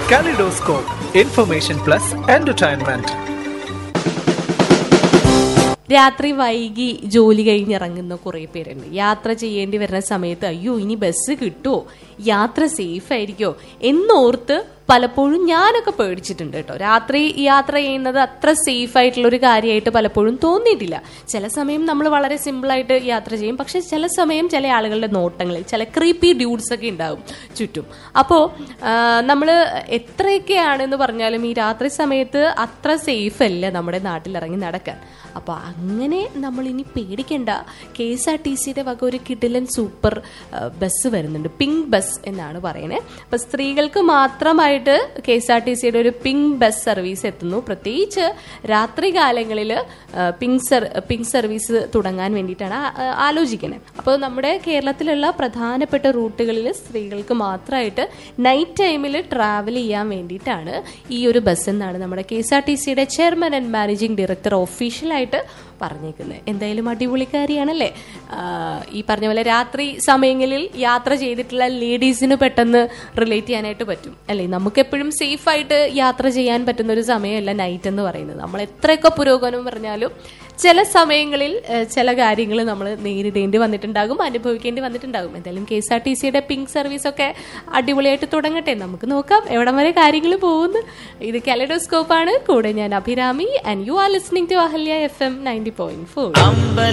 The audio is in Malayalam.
Kaleidoscope, information plus entertainment. രാത്രി വൈകി ജോലി കഴിഞ്ഞിറങ്ങുന്ന കുറേ പേരുണ്ട് യാത്ര ചെയ്യേണ്ടി വരുന്ന സമയത്ത് അയ്യോ ഇനി ബസ് കിട്ടുമോ യാത്ര സേഫ് ആയിരിക്കോ എന്നോർത്ത് പലപ്പോഴും ഞാനൊക്കെ പേടിച്ചിട്ടുണ്ട് കേട്ടോ രാത്രി യാത്ര ചെയ്യുന്നത് അത്ര സേഫ് ആയിട്ടുള്ള ഒരു കാര്യമായിട്ട് പലപ്പോഴും തോന്നിയിട്ടില്ല ചില സമയം നമ്മൾ വളരെ സിമ്പിളായിട്ട് യാത്ര ചെയ്യും പക്ഷെ ചില സമയം ചില ആളുകളുടെ നോട്ടങ്ങളിൽ ചില ക്രീപ്പി ഡ്യൂഡ്സ് ഒക്കെ ഉണ്ടാവും ചുറ്റും അപ്പോൾ നമ്മൾ എത്രയൊക്കെയാണെന്ന് പറഞ്ഞാലും ഈ രാത്രി സമയത്ത് അത്ര സേഫ് അല്ല നമ്മുടെ നാട്ടിൽ ഇറങ്ങി നടക്കാൻ അപ്പോൾ അങ്ങനെ നമ്മൾ ഇനി പേടിക്കേണ്ട കെ എസ് ആർ ടി സിയുടെ വക ഒരു കിടിലൻ സൂപ്പർ ബസ് വരുന്നുണ്ട് പിങ്ക് ബസ് എന്നാണ് പറയുന്നത് അപ്പോൾ സ്ത്രീകൾക്ക് മാത്രമായിട്ട് കെ എസ് ആർ ടി സിയുടെ ഒരു പിങ്ക് ബസ് സർവീസ് എത്തുന്നു പ്രത്യേകിച്ച് രാത്രി കാലങ്ങളിൽ പിങ്ക് സർ പിങ്ക് സർവീസ് തുടങ്ങാൻ വേണ്ടിയിട്ടാണ് ആ- ആലോചിക്കുന്നത് അപ്പോൾ നമ്മുടെ കേരളത്തിലുള്ള പ്രധാനപ്പെട്ട റൂട്ടുകളിൽ സ്ത്രീകൾക്ക് മാത്രമായിട്ട് നൈറ്റ് ടൈമിൽ ട്രാവൽ ചെയ്യാൻ വേണ്ടിയിട്ടാണ് ഈ ഒരു ബസ് എന്നാണ് നമ്മുടെ കെ എസ് ആർ ടി സിയുടെ ചെയർമാൻ ആൻഡ് മാനേജിംഗ് ഡയറക്ടർ ഒഫീഷ്യലായിട്ട് പറഞ്ഞേക്കുന്നത് എന്തായാലും അടിപൊളിക്കാരിയാണല്ലേ ആ, ഈ പറഞ്ഞ പോലെ രാത്രി സമയങ്ങളിൽ യാത്ര ചെയ്തിട്ടുള്ള ലേഡീസിന് പെട്ടെന്ന് റിലേറ്റ് ചെയ്യാനായിട്ട് പറ്റും അല്ലേ നമുക്കെപ്പോഴും സേഫ് ആയിട്ട് യാത്ര ചെയ്യാൻ പറ്റുന്ന ഒരു സമയമല്ല നൈറ്റ് എന്ന് പറയുന്നത് നമ്മൾ എത്രയൊക്കെ പുരോഗമനം പറഞ്ഞാലും ചില സമയങ്ങളിൽ ഏഹ്, ചില കാര്യങ്ങൾ നമ്മൾ നേരിടേണ്ടി വന്നിട്ടുണ്ടാകും അനുഭവിക്കേണ്ടി വന്നിട്ടുണ്ടാകും എന്തായാലും കെ എസ് ആർ ടി സിയുടെ പിങ്ക് സർവീസ് ഒക്കെ അടിപൊളിയായിട്ട് തുടങ്ങട്ടെ നമുക്ക് നോക്കാം എവിടം വരെ കാര്യങ്ങൾ പോകുന്നു ഇത് കലഡോസ്കോപ്പ് ആണ് കൂടെ ഞാൻ Abhirami and you are listening to Ahalya F M ninety point four